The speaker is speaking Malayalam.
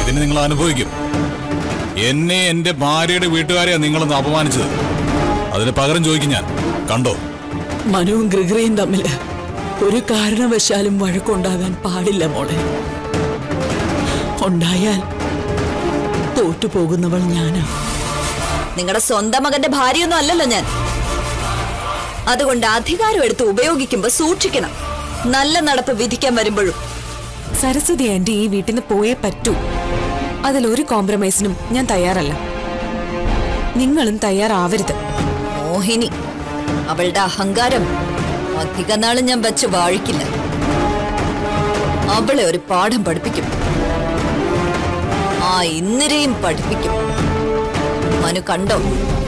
ഇതിന് നിങ്ങൾ അനുഭവിക്കും എന്നെ എന്റെ ഭാര്യയുടെ വീട്ടുകാരെയാ നിങ്ങളൊന്ന് അപമാനിച്ചത് അതിന് പകരം ചോദിക്കും ഞാൻ കണ്ടോ മനുവും ഗ്രിഗറിയും തമ്മിൽ ഒരു കാരണവശാലും വഴക്കുണ്ടാകാൻ പാടില്ല മോളെ ഉണ്ടായാൽ തോറ്റുപോകുന്നവൾ ഞാനാ നിങ്ങളുടെ സ്വന്തം മകന്റെ ഭാര്യയൊന്നും അല്ലല്ലോ ഞാൻ അതുകൊണ്ട് അധികാരം എടുത്ത് ഉപയോഗിക്കുമ്പോ സൂക്ഷിക്കണം നല്ല നടപ്പ് വിധിക്കാൻ വരുമ്പോഴും സരസ്വതി ആന്റി ഈ വീട്ടിൽ നിന്ന് പോയേ പറ്റൂ അതിലൊരു കോംപ്രമൈസിനും ഞാൻ തയ്യാറല്ല നിങ്ങളും തയ്യാറാവരുത് മോഹിനി അവളുടെ അഹങ്കാരം അധിക നാള് ഞാൻ വെച്ച് വാഴിക്കില്ല അവളെ ഒരു പാഠം പഠിപ്പിക്കും ആ ഇന്ദിരയും പഠിപ്പിക്കും മനു കണ്ടോ